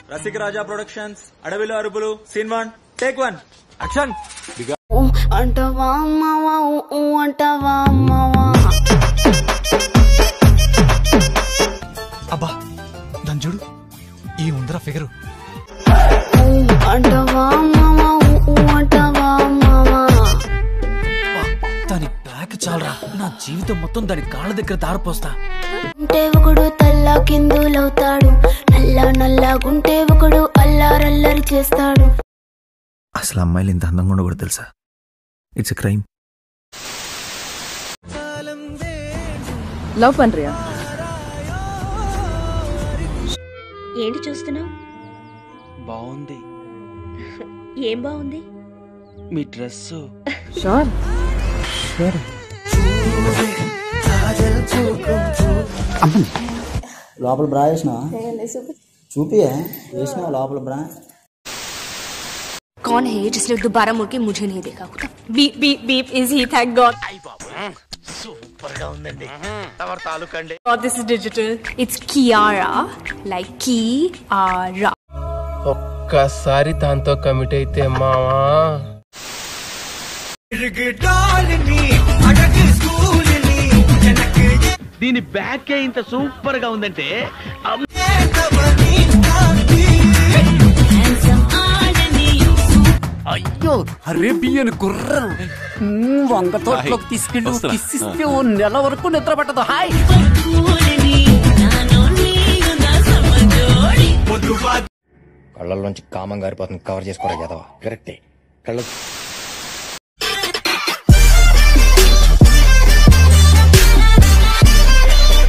రసిక రాజా productions అడవిలో అరుపులు scene one take one action ఊ అంటావా అమ్మావా ఊ ఊ అంటావా అమ్మావా అబ్బా దాని చూడు ఈ ఉందరా ఫిగరు ఊ అంటావా అమ్మావా ఊ ఊ అంటావా అమ్మావా దాని బ్యాగ్ చాలరా నా జీవితం మొత్తం దాని కాళ్ళ దగ్గర దారిపోస్తా ఉంటే ఒకడు తల్లా కిందులవుతాడు నల్ల నల్లగుంటే ఒకడు అల్లారల్లరి చేస్తాడు అసలు అమ్మాయిలు ఇంత అందంగా ఉండకూడదు తెలుసా ఇట్స్ ఎ క్రైమ్ లవ్ పண்றியா ఏంటి చూస్తున్నావు బాగుంది ఏం బాగుంది మీ డ్రెస్ షూర్ లోపల బ్రా వేసినావా చూపి వేసినావా లోపల బ్రా कौन है जिसने दोबारा मुड़ के मुझे नहीं देखा beep beep beep is he thank god God, this is digital. It's Kiara, like Kiara. ఒక్కసారి దాంతో కమిట్ అయితే మావా దీని బ్యాక్ ఇంత సూపర్ గా ఉందంటే అయ్యో అరేబియన్ గుర్రం మ్మ్, వంగ తోటలోకి తీసుకెళ్ళి కిస్సిస్తే ఓ నెల వరకు నిద్ర పట్టదు హాయ్ కళ్ళల్లోంచి కామం గారిపోతుంది కవర్ చేసుకోరా కదవా కరెక్టే కళ్ళ